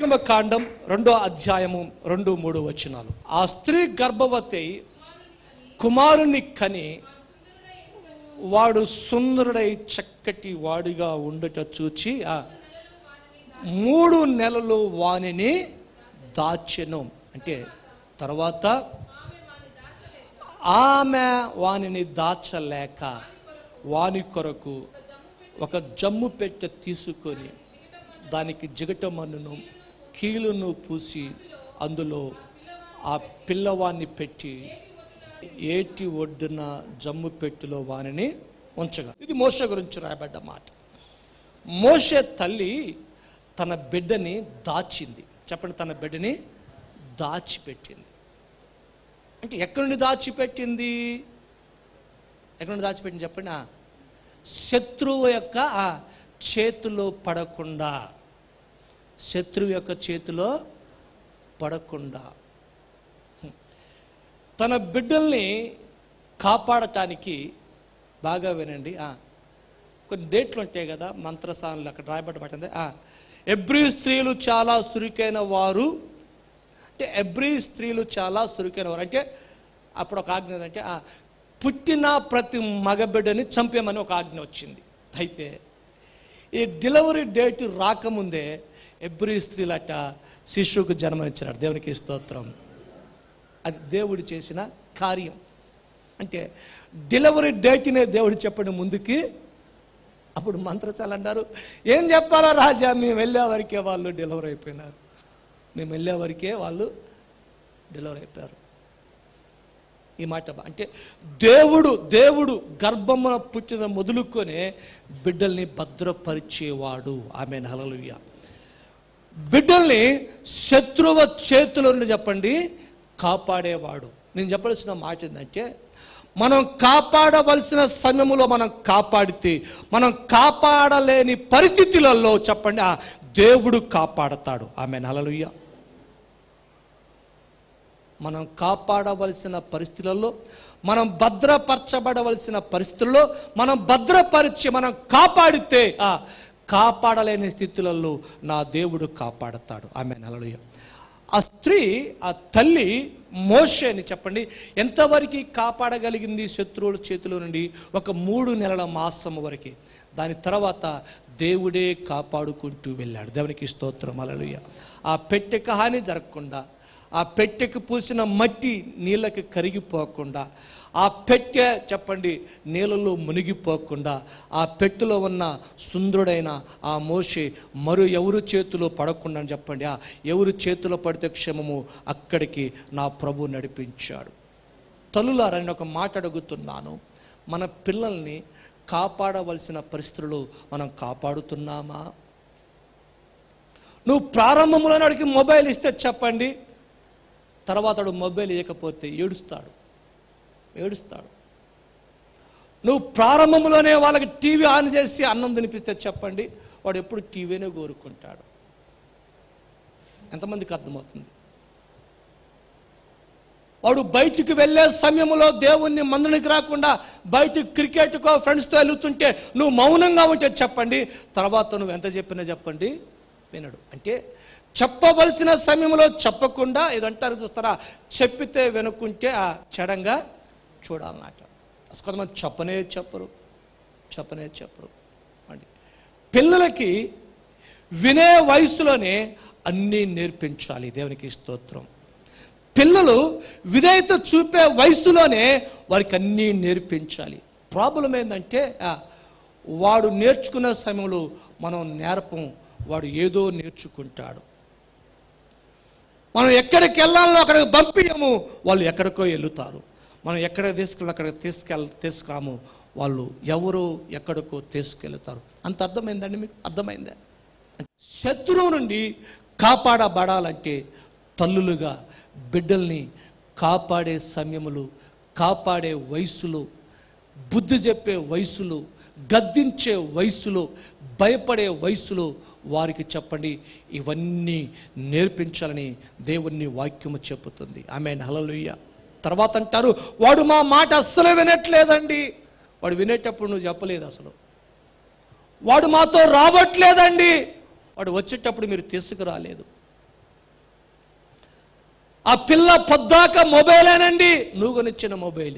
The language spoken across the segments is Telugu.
కాండం రెండో అధ్యాయము రెండు మూడు వచనాలు ఆ స్త్రీ గర్భవతి అయి కుమారుని కని వాడు సుందరుడై చక్కటి వాడిగా ఉండుట చూచి ఆ మూడు నెలలు వానిని దాచెను అంటే తర్వాత ఆమె వానిని దాచలేక వాని కొరకు ఒక జమ్ము పెట్టె తీసుకొని దానికి జిగటమన్నును కీలును పూసి అందులో ఆ పిల్లవాన్ని పెట్టి ఏటి ఒడ్డున జమ్ము పెట్టెలో వానిని ఉంచగా ఇది మోస గురించి రాయబడ్డ మాట మోషే తల్లి తన బిడ్డని దాచింది చెప్పండి తన బిడ్డని దాచిపెట్టింది అంటే ఎక్కడి నుండి దాచిపెట్టింది ఎక్కడి నుండి దాచిపెట్టింది చెప్పండి ఆ, శత్రువు యొక్క ఆ, చేతిలో పడకుండా శత్రువు యొక్క చేతిలో పడకుండా తన బిడ్డల్ని కాపాడటానికి బాగా వినండి ఆ, కొన్ని డేట్లు ఉంటాయి కదా మంత్రసానులు అక్కడ రాయబడ్డబట్టింది ఎబ్రి స్త్రీలు చాలా చురుకైన వారు అంటే ఎబ్రి స్త్రీలు చాలా చురుకైన వారు అంటే అప్పుడు ఒక ఆజ్ఞ ఏంటంటే ఆ, పుట్టిన ప్రతి మగబిడ్డని చంపేమని ఒక ఆజ్ఞ వచ్చింది అయితే ఈ డెలివరీ డేట్ రాకముందే ఎబ్రి స్త్రీలట శిశువుకు జన్మనిచ్చినారు దేవునికి స్తోత్రం అది దేవుడు చేసిన కార్యం అంటే డెలివరీ డేట్నే దేవుడు చెప్పండి ముందుకి అప్పుడు మంత్రచాలు అన్నారు ఏం చెప్పాలా రాజా మేము వెళ్ళే వరకే వాళ్ళు డెలివరీ అయిపోయినారు మేము వెళ్ళే వరకే వాళ్ళు డెలివరీ అయిపోయారు ఈ మాట బా- అంటే దేవుడు దేవుడు గర్భమున పుట్టిన మొదలుకొనే బిడ్డల్ని భద్రపరిచేవాడు ఆమె హలలుయ బిడ్డల్ని శత్రువ చేతుల నుండి చెప్పండి కాపాడేవాడు నేను చెప్పాల్సిన మాట ఏంటంటే మనం కాపాడవలసిన సమయంలో మనం కాపాడితే మనం కాపాడలేని పరిస్థితులలో చెప్పండి ఆ దేవుడు కాపాడతాడు ఆమె హలలుయ్య మనం కాపాడవలసిన పరిస్థితులలో మనం భద్రపరచబడవలసిన పరిస్థితుల్లో మనం భద్రపరిచి మనం కాపాడితే ఆ కాపాడలేని స్థితులలో నా దేవుడు కాపాడతాడు ఆమె నలలుయ ఆ స్త్రీ ఆ తల్లి మోషేని చెప్పండి ఎంతవరకు కాపాడగలిగింది శత్రువుల చేతిలో నుండి ఒక మూడు నెలల మాసం వరకు దాని తర్వాత దేవుడే కాపాడుకుంటూ వెళ్ళాడు దేవునికి స్తోత్రం అలలుయ ఆ పెట్టెకు హాని జరగకుండా ఆ పెట్టెకు పూసిన మట్టి నీళ్ళకి కరిగిపోకుండా ఆ పెట్టె చెప్పండి నీళ్ళలో మునిగిపోకుండా ఆ పెట్టెలో ఉన్న సుందరుడైన ఆ మోషే మరో ఎవరు చేతిలో పడకుండా అని చెప్పండి ఆ ఎవరు చేతిలో పడితే క్షమము అక్కడికి నా ప్రభు నడిపించాడు తల్లులారా నేను ఒక మాట అడుగుతున్నాను మన పిల్లల్ని కాపాడవలసిన పరిస్థితులు మనం కాపాడుతున్నామా నువ్వు ప్రారంభంలోనే వాడికి మొబైల్ ఇస్తే చెప్పండి తర్వాత వాడు మొబైల్ ఇవ్వకపోతే ఏడుస్తాడు ఏడుస్తాడు నువ్వు ప్రారంభంలోనే వాళ్ళకి టీవీ ఆన్ చేసి అన్నం తినిపిస్తే చెప్పండి వాడు ఎప్పుడు టీవీనే కోరుకుంటాడు ఎంతమందికి అర్థమవుతుంది వాడు బయటికి వెళ్ళే సమయంలో దేవుణ్ణి మందునికి రాకుండా బయటికి క్రికెట్కో ఫ్రెండ్స్తో వెళ్తుంటే నువ్వు మౌనంగా ఉంటే చెప్పండి తర్వాత నువ్వు ఎంత చెప్పినా చెప్పండి వినడు అంటే చెప్పవలసిన సమయంలో చెప్పకుండా ఇదంటారు చూస్తారా చెప్పితే వినుకుంటే ఆ చెడంగా చూడాలన్నమాట అసలు కొంతమంది చెప్పనే చెప్పరు చెప్పనే చెప్పరు అండి పిల్లలకి వినే వయసులోనే అన్నీ నేర్పించాలి దేవునికి స్తోత్రం పిల్లలు విధేయత చూపే వయసులోనే వారికి అన్నీ నేర్పించాలి ప్రాబ్లం ఏంటంటే ఆ, వాడు నేర్చుకునే సమయంలో మనం నేర్పం వాడు ఏదో నేర్చుకుంటాడు మనం ఎక్కడికి వెళ్ళాలో అక్కడికి పంపించము వాళ్ళు ఎక్కడికో వెళ్తారు మనం ఎక్కడ తీసుకెళ్ళి అక్కడికి తీసుకెళ్ తీసుకురాము వాళ్ళు ఎవరు ఎక్కడికో తీసుకెళ్తారు అంత అర్థమైందండి మీకు అర్థమైందా శత్రువు నుండి కాపాడబడాలంటే తల్లులుగా బిడ్డల్ని కాపాడే సమయములు కాపాడే వయసులో బుద్ధి చెప్పే వయసులో గద్దించే వయసులో భయపడే వయసులో వారికి చెప్పండి ఇవన్నీ నేర్పించాలని దేవుని వాక్యము చెప్పుతుంది ఆమె హలలుయ్య తర్వాత అంటారు వాడు మా మాట అస్సలు వినట్లేదండి వాడు వినేటప్పుడు నువ్వు చెప్పలేదు అసలు వాడు మాతో రావట్లేదండి వాడు వచ్చేటప్పుడు మీరు తీసుకురాలేదు ఆ పిల్ల పొద్దాక మొబైలేనండి నువ్వు కొనిచ్చిన మొబైలే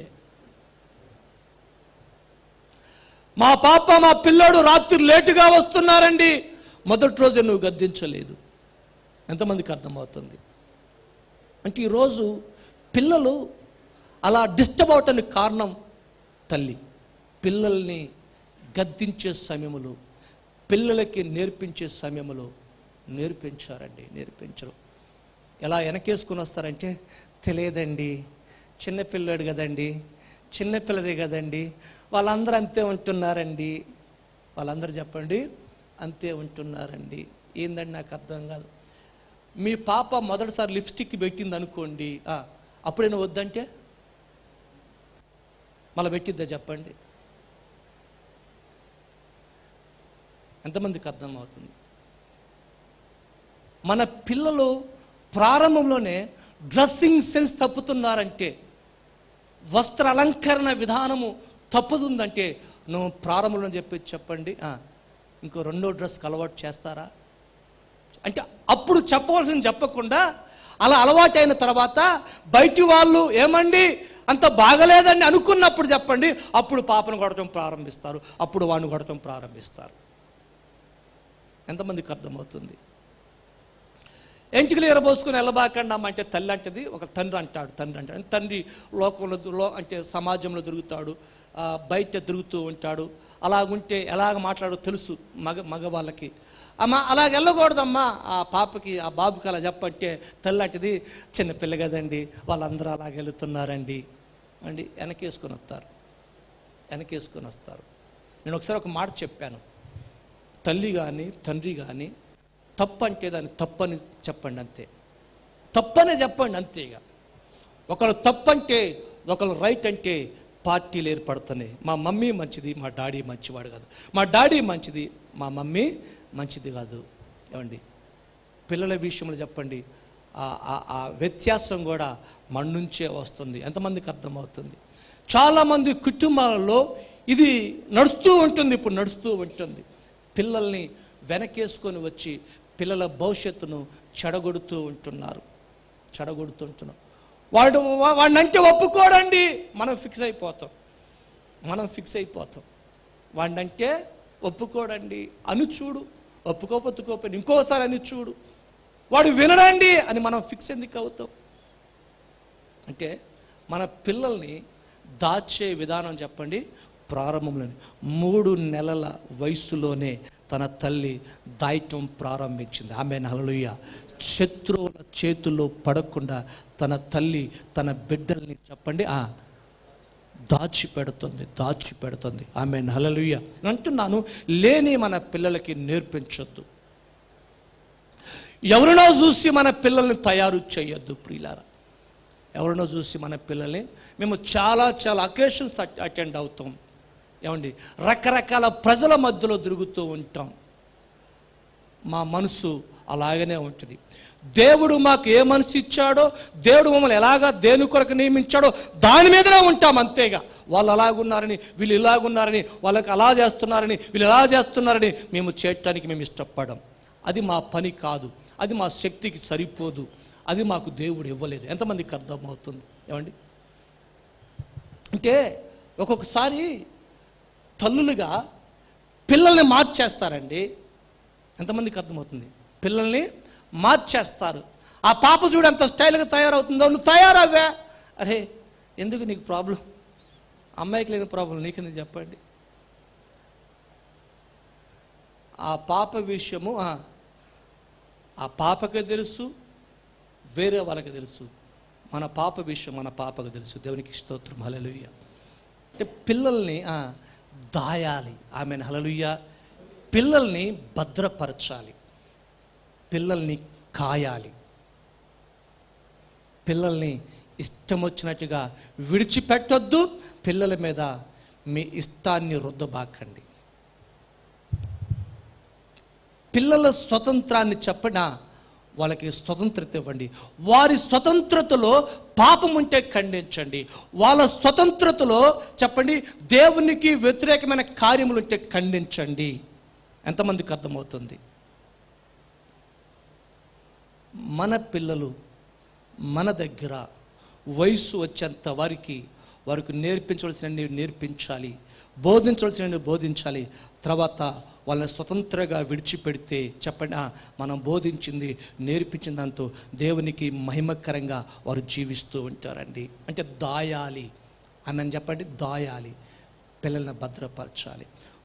మా పాప మా పిల్లోడు రాత్రి లేటుగా వస్తున్నారండి మొదటి రోజే నువ్వు గద్దించలేదు ఎంతమందికి అర్థమవుతుంది అంటే ఈరోజు పిల్లలు అలా డిస్టర్బ్ అవటానికి కారణం తల్లి పిల్లల్ని గద్దించే సమయములు పిల్లలకి నేర్పించే సమయములో నేర్పించారండి నేర్పించరు ఎలా వెనకేసుకుని వస్తారంటే తెలియదండి చిన్నపిల్లాడు కదండి చిన్నపిల్లదే కదండి వాళ్ళందరూ అంతే ఉంటున్నారండి వాళ్ళందరూ చెప్పండి అంతే ఉంటున్నారండి ఏందండి నాకు అర్థం కాదు మీ పాప మొదటిసారి లిప్స్టిక్ పెట్టింది అనుకోండి ఆ, అప్పుడైనా వద్దంటే మళ్ళీ పెట్టిద్దా చెప్పండి ఎంతమందికి అర్థమవుతుంది మన పిల్లలు ప్రారంభంలోనే డ్రెస్సింగ్ సెన్స్ తప్పుతున్నారంటే వస్త్ర అలంకరణ విధానము తప్పుతుందంటే నువ్వు ప్రారంభంలో చెప్పి చెప్పండి ఆ, ఇంకో రెండో డ్రెస్కి అలవాటు చేస్తారా అంటే అప్పుడు చెప్పవలసింది చెప్పకుండా అలా అలవాటైన తర్వాత బయటి వాళ్ళు ఏమండి అంత బాగలేదండి అనుకున్నప్పుడు చెప్పండి అప్పుడు పాపను కొడటం ప్రారంభిస్తారు అప్పుడు వాడిని కొడటం ప్రారంభిస్తారు ఎంతమందికి అర్థమవుతుంది ఎంటికలు ఎరబోసుకుని వెళ్ళబాకండి అమ్మ అంటే తల్లి అంటది ఒక తండ్రి అంటాడు తండ్రి అంటాడు తండ్రి లోకంలో లో అంటే సమాజంలో తిరుగుతాడు ఆ, బయట తిరుగుతూ ఉంటాడు అలాగుంటే ఎలాగ మాట్లాడో తెలుసు మగ మగవాళ్ళకి అమ్మ అలాగ వెళ్ళకూడదమ్మా ఆ పాపకి ఆ బాబుకి అలా చెప్పంటే తల్లి అంటది చిన్నపిల్ల కదండి వాళ్ళందరూ అలాగ వెళుతున్నారండి అండి వెనకేసుకొని వస్తారు వెనకేసుకొని వస్తారు నేను ఒకసారి ఒక మాట చెప్పాను తల్లి కానీ తండ్రి కానీ తప్పు అంటే దాన్ని తప్పని చెప్పండి అంతే తప్పనే చెప్పండి అంతే ఇక ఒకళ్ళు తప్పు అంటే ఒకళ్ళు రైట్ అంటే పార్టీలు ఏర్పడుతున్నాయి మా మమ్మీ మంచిది మా డాడీ మంచివాడు కాదు మా డాడీ మంచిది మా మమ్మీ మంచిది కాదు ఏమండి పిల్లల విషయంలో చెప్పండి ఆ- ఆ- ఆ వ్యత్యాసం కూడా మన నుంచే వస్తుంది ఎంతమందికి అర్థమవుతుంది చాలామంది కుటుంబాలలో ఇది నడుస్తూ ఉంటుంది ఇప్పుడు నడుస్తూ ఉంటుంది పిల్లల్ని వెనకేసుకొని వచ్చి పిల్లల భవిష్యత్తును చెడగొడుతూ ఉంటున్నారు చెడగొడుతుంటున్నాం వాడు వా- వాడినంటే ఒప్పుకోడండి మనం ఫిక్స్ అయిపోతాం మనం ఫిక్స్ అయిపోతాం వాడినంటే ఒప్పుకోడండి అని చూడు ఒప్పుకోపోతుకోపోయి ఇంకోసారి అని చూడు వాడు వినడండి అని మనం ఫిక్స్ ఎందుకు అవుతాం అంటే మన పిల్లల్ని దాచే విధానం చెప్పండి ప్రారంభంలోనే మూడు నెలల వయసులోనే తన తల్లి దాయటం ప్రారంభించింది ఆమె నలలుయ్య శత్రువుల చేతుల్లో పడకుండా తన తల్లి తన బిడ్డల్ని చెప్పండి ఆ దాచి పెడుతుంది దాచి పెడుతుంది ఆమె హలలుయ్య అంటున్నాను లేని మన పిల్లలకి నేర్పించొద్దు ఎవరినో చూసి మన పిల్లల్ని తయారు చేయొద్దు ప్రియులారా ఎవరినో చూసి మన పిల్లల్ని మేము చాలా చాలా అకేషన్స్ అటెండ్ అవుతాం ఏమండి రకరకాల ప్రజల మధ్యలో తిరుగుతూ ఉంటాం మా మనసు అలాగనే ఉంటుంది దేవుడు మాకు ఏ మనసు ఇచ్చాడో దేవుడు మమ్మల్ని ఎలాగా దేని కొరకు నియమించాడో దాని మీదనే ఉంటాం అంతేగా వాళ్ళు అలాగున్నారని వీళ్ళు ఇలాగున్నారని వాళ్ళకి అలా చేస్తున్నారని వీళ్ళు ఎలా చేస్తున్నారని మేము చేయటానికి మేము ఇష్టపడం అది మా పని కాదు అది మా శక్తికి సరిపోదు అది మాకు దేవుడు ఇవ్వలేదు ఎంతమందికి అర్థమవుతుంది ఏమండి అంటే ఒక్కొక్కసారి తల్లులుగా పిల్లల్ని మార్చేస్తారండి ఎంతమందికి అర్థమవుతుంది పిల్లల్ని మార్చేస్తారు ఆ పాప చూడు ఎంత స్టైల్గా తయారవుతుందో నువ్వు తయారవ్వా అరే ఎందుకు నీకు ప్రాబ్లం అమ్మాయికి లేని ప్రాబ్లం నీకెందుకు చెప్పండి ఆ పాప విషయము ఆ, ఆ పాపకి తెలుసు వేరే వాళ్ళకి తెలుసు మన పాప విషయం మన పాపకు తెలుసు దేవునికి స్తోత్రం హలలుయ్య అంటే పిల్లల్ని ఆ, దాయాలి ఆమెను హలలుయ్య పిల్లల్ని భద్రపరచాలి పిల్లల్ని కాయాలి పిల్లల్ని ఇష్టం వచ్చినట్టుగా విడిచిపెట్టొద్దు పిల్లల మీద మీ ఇష్టాన్ని రుద్దబాకండి పిల్లల స్వతంత్రాన్ని చెప్పిన వాళ్ళకి స్వతంత్రత ఇవ్వండి వారి స్వతంత్రతలో పాపం ఉంటే ఖండించండి వాళ్ళ స్వతంత్రతలో చెప్పండి దేవునికి వ్యతిరేకమైన కార్యములు ఉంటే ఖండించండి ఎంతమందికి అర్థమవుతుంది మన పిల్లలు మన దగ్గర వయసు వచ్చేంత వారికి వారికి నేర్పించవలసిన నేర్పించాలి బోధించవలసిన బోధించాలి తర్వాత వాళ్ళని స్వతంత్రంగా విడిచిపెడితే చెప్పండి "ఆ, మనం బోధించింది నేర్పించిన దాంతో దేవునికి మహిమకరంగా వారు జీవిస్తూ ఉంటారండి అంటే దాయాలి ఆమె చెప్పండి దాయాలి పిల్లల్ని భద్రపరచాలి